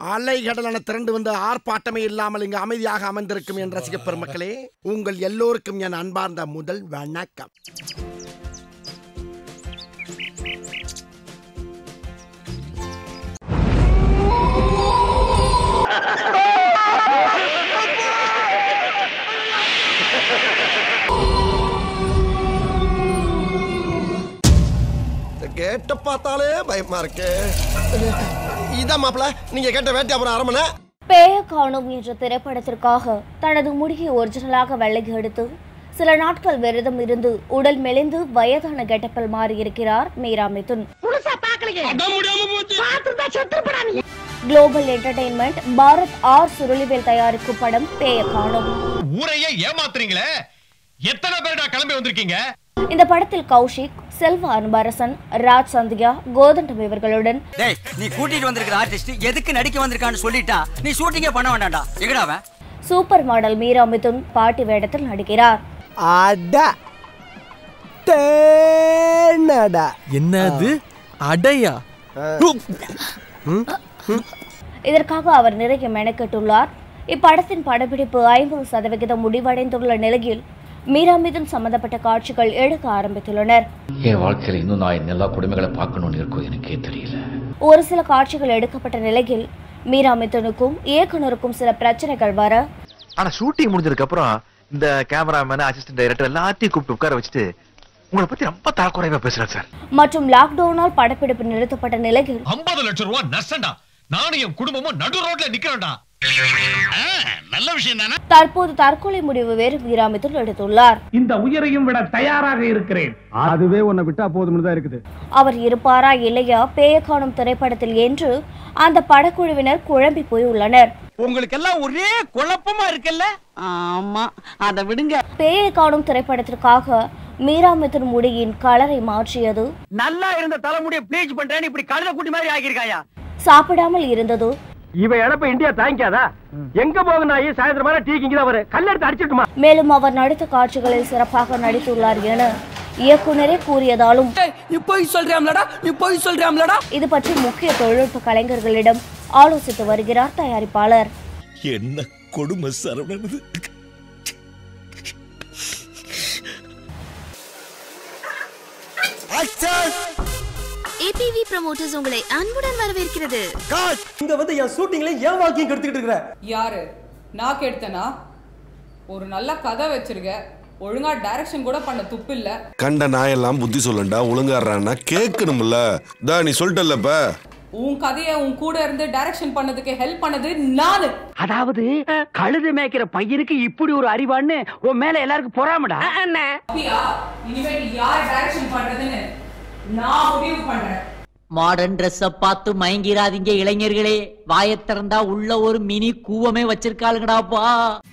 அலைகடலான திரண்டு வந்து ஆர்ப்பாட்டமே இல்லாமல் இங்கு அமைதியாக அமர்ந்திருக்கும் என் ரசிக பெருமக்களே உங்கள் எல்லோருக்கும் என் அன்பார்ந்த முதல் வணக்கம் கேட்ட பார்த்தாலே பயமா இருக்கு இதான் மாப்பிள நீங்க கேட்ட வேட்டை அப்புறம் அரமனை பேய காணும் என்ற திரைப்படத்திற்காக தனது முடியை ஒரிஜினலாக வெள்ளை எடுத்து சில நாட்கள் விரதம் இருந்து உடல் மெலிந்து வயதான கெட்டப்பில் மாறியிருக்கிறார் Meera Mithun global entertainment Bharat R Surulivel தயாரிக்கும் படம் பேய காணும் ஊரையே ஏமாத்துறீங்களே எத்தனை பேர்டா கிளம்பி வந்திருக்கீங்க இந்த படத்தில் கௌஷிக் செல்வ அன்பரசன் ராஜ் சந்தியா கோதண்டம் இவர்களுடன் டேய் நீ கூட்டிட்டு வந்திருக்கிற ஆர்டிஸ்ட் எதுக்கு நடிக்க வந்திருக்கான்னு சொல்லிட்டான் நீ ஷூட்டிங்கே பண்ண வேண்டாம்டா எங்கடா அவன் சூப்பர் மாடல் மீரா மிதுன் பாட்டி வேடத்தில் நடிக்கிறார் அட தேனடா என்னது அடையா இதற்காக அவர் நிறைய மெனக்கெட்டுள்ளார் இப்படத்தின் படப்பிடிப்பு ஐம்பது சதவிகிதம் முடிவடைந்துள்ள நிலையில் மீரா மிதுன் சம்பந்தப்பட்ட காட்சிகள் எடுக்க ஆரம்பித்துள்ளனர் என் வாழ்க்கையில் இன்னும் நான் இந்த எல்லா குடும்பங்களை பார்க்கணும்னு இருக்கும் எனக்கே தெரியல ஒரு சில காட்சிகள் எடுக்கப்பட்ட நிலையில் மீரா மிதுனுக்கும் இயக்குனருக்கும் சில பிரச்சனைகள் வர ஆனா ஷூட்டிங் முடிஞ்சதுக்கு அப்புறம் இந்த கேமராமேன் அசிஸ்டன்ட் டைரக்டர் எல்லாத்தையும் கூப்பிட்டு உட்கார வச்சுட்டு உங்களை பத்தி ரொம்ப தாக்குறைவா பேசுறேன் சார் மற்றும் லாக்டவுனால் படப்பிடிப்பு நிறுத்தப்பட்ட நிலையில் ஐம்பது லட்சம் ரூபாய் நஷ்டம்டா நானும் என் குடும்பமும் நடு ரோட்ல நிக்கிறோம்டா நல்ல விஷயம் தானே தற்போது தற்கொலை முடிவு வேறு மீரா மிதுன் எடுத்துள்ளார் இந்த உயிரையும் விட தயாராக இருக்கிறேன் அதுவே உன்னை விட்டா போதும்னு தான் இருக்குது அவர் இருப்பாரா இல்லையா பேய காணும் திரைப்படத்தில் என்று அந்த படக்குழுவினர் குழம்பி போய் உள்ளனர் உங்களுக்கு எல்லாம் ஒரே குழப்பமா இருக்குல்ல ஆமா அத விடுங்க பேயை காணும் திரைப்படத்திற்காக மீரா மிதுன் முடியின் கலரை மாற்றியது நல்லா இருந்த தலைமுடியை ப்ளீச் பண்றேன்னு இப்படி கழுத குட்டி மாதிரி ஆகியிருக்காயா சாப்பிடாமல் இருந்தது இவ இழப்ப இந்தியா தாங்கிக்காதா எங்க போக நாய் சாயந்தரம் மேல டீ கிங்க வரு கல்லெடுத்து அடிச்சிட்டுமா மேலும் அவர் நடித்த காட்சிகளில் சிறப்பாக நடித்துள்ளார் என இயக்குனரே கூறியதாலும் நீ போய் சொல்றியாம்லடா நீ போய் சொல்றியாம்லடா இது பற்றி முக்கிய தொழில்நுட்ப கலைஞர்களிடம் ஆலோசித்து வருகிறார் தயாரிப்பாளர் என்ன கொடுமை சரவணது ஏபிவி ப்ரமோட்டர்ஸ் உங்களை அன்புடன் வரவேற்கிறது இங்க வந்து என் ஷூட்டிங்ல ஏன் வாக்கிங் கெடுத்துக்கிட்டு இருக்கிற யாரு நான் கெடுத்தனா ஒரு நல்ல கதை வச்சிருக்க ஒழுங்கா டைரக்ஷன் கூட பண்ண துப்பு இல்ல கண்ட நாயெல்லாம் புத்தி சொல்லண்டா ஒழுங்காடுறான்னா கேட்கணும்ல தா நீ சொல்லிட்டல்லப்ப உன் கதையை உன் கூட இருந்து டைரக்ஷன் பண்ணதுக்கு ஹெல்ப் பண்ணது நானு அதாவது கழுது மேய்க்கிற பையனுக்கு இப்படி ஒரு அறிவான்னு உன் மேல எல்லாருக்கும் பொறாமடா அப்படியா இனிமேல் யார் டைரக்ஷன் பண்றதுன்னு நான் முடிவு பண்றேன் மாடர்ன் ட்ரெஸ்ஸ பார்த்து மயங்கிராதீங்க இளைஞர்களே வாயை திறந்தா உள்ள ஒரு மினி கூவமே வச்சிருக்காளுங்கடாப்பா